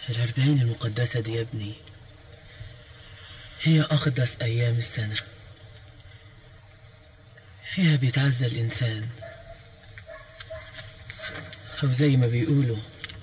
الأربعين المقدسة دي يا ابني هي أقدس أيام السنة فيها بيتعزى الإنسان أو زي ما بيقولوا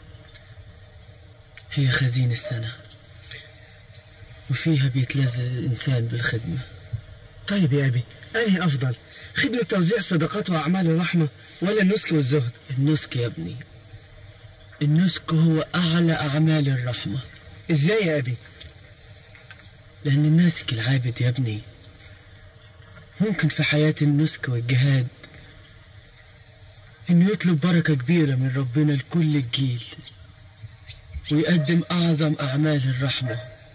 هي خزين السنة وفيها بيتلذذ الإنسان بالخدمة طيب يا أبي أنهي أفضل خدمة توزيع الصدقات وأعمال الرحمة ولا النسك والزهد النسك يا ابني النسك هو أعلى أعمال الرحمة إزاي يا أبي لأن الناسك العابد يا ابني ممكن في حياة النسك والجهاد إنه يطلب بركة كبيرة من ربنا لكل الجيل ويقدم أعظم أعمال الرحمة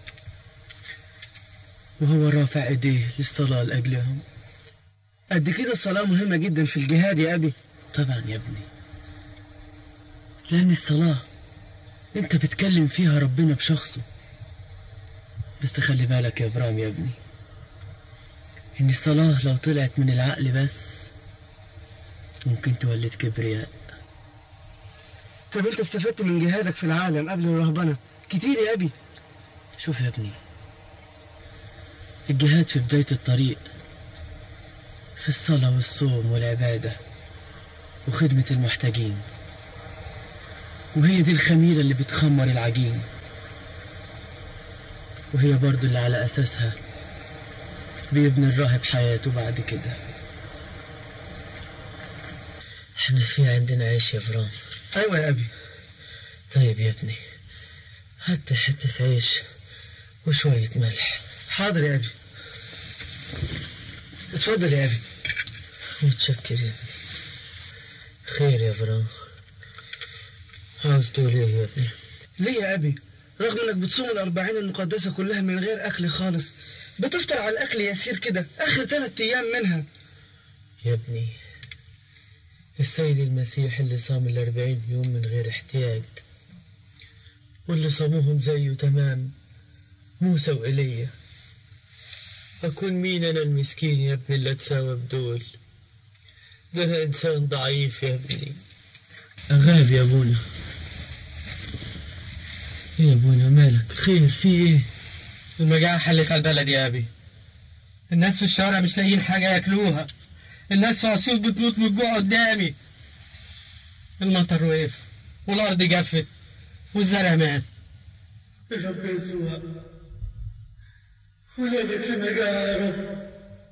وهو رافع إيديه للصلاة لأجلهم قد كده الصلاة مهمة جدا في الجهاد يا أبي طبعا يا ابني لأن الصلاة أنت بتكلم فيها ربنا بشخصه بس خلي بالك يا إبراهيم يا ابني إن الصلاة لو طلعت من العقل بس ممكن تولد كبرياء طب أنت استفدت من جهادك في العالم قبل الرهبنة كتير يا أبي شوف يا ابني الجهاد في بداية الطريق في الصلاة والصوم والعبادة وخدمة المحتاجين وهي دي الخميرة اللي بتخمر العجين وهي برضو اللي على أساسها بيبني الراهب حياته بعد كده احنا في عندنا عيش يا فرام أيوة يا أبي طيب يا ابني هات حتة عيش وشوية ملح حاضر يا أبي اتفضل يا أبي متشكر يا ابني خير يا فرام عاوز تقول ايه يا ابني ليه يا أبي رغم إنك بتصوم الأربعين المقدسة كلها من غير أكل خالص بتفطر على الأكل يسير كده آخر ثلاث أيام منها يا ابني السيد المسيح اللي صام الأربعين يوم من غير احتياج واللي صاموهم زيه تمام موسى وإيليا أكون مين أنا المسكين يا ابني اللي أتساوى بدول ده أنا إنسان ضعيف يا ابني أغاب يا أبونا إيه يا أبونا مالك خير في إيه المجاعة حلت على البلد يا أبي الناس في الشارع مش لاقيين حاجة ياكلوها الناس في أسيوط بتموت من الجوع قدامي المطر وقف والأرض جفت والزرع مات رب يسوع ولادك في مجاعة يا رب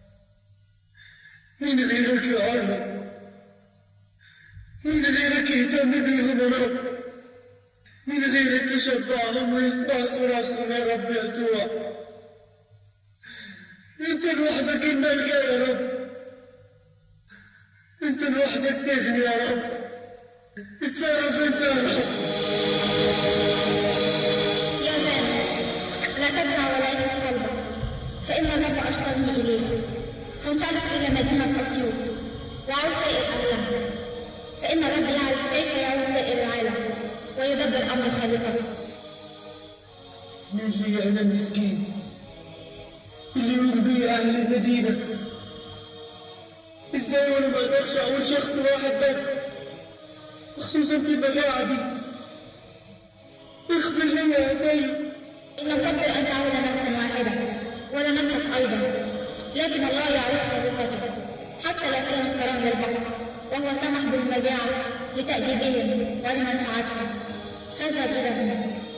مين غيرك يا رب مين غيرك يهتم بيهم يا رب مين غيرك يشفعهم ويسمع صراخهم يا رب يسوع انت لوحدك الملجا يا رب انت لوحدك تغني يا رب اتصرف انت يا رب يا مال لا تدفع ولا يكف قلبك فإن الرب أرسلني إليك فانطلق إلى مدينة أسيوط وعود سائر أهلها فإن الرب يعرف كيف يعود سائر العالم ويدبر أمر خالقه مين لي أنا مسكين اللي يقوم بي أهل المدينة إزاي وأنا ما أقدرش أقول شخص واحد بس خصوصا في المجاعة دي اغفر لي يا سيد إن لم تقدر أن تعول نفسا واحدة ولا نفسك أيضا لكن الله يعرف خالقته حتى لو كانت كرام للبشر وهو سمح بالمجاعة لتأديبهم ولمنفعتهم هذا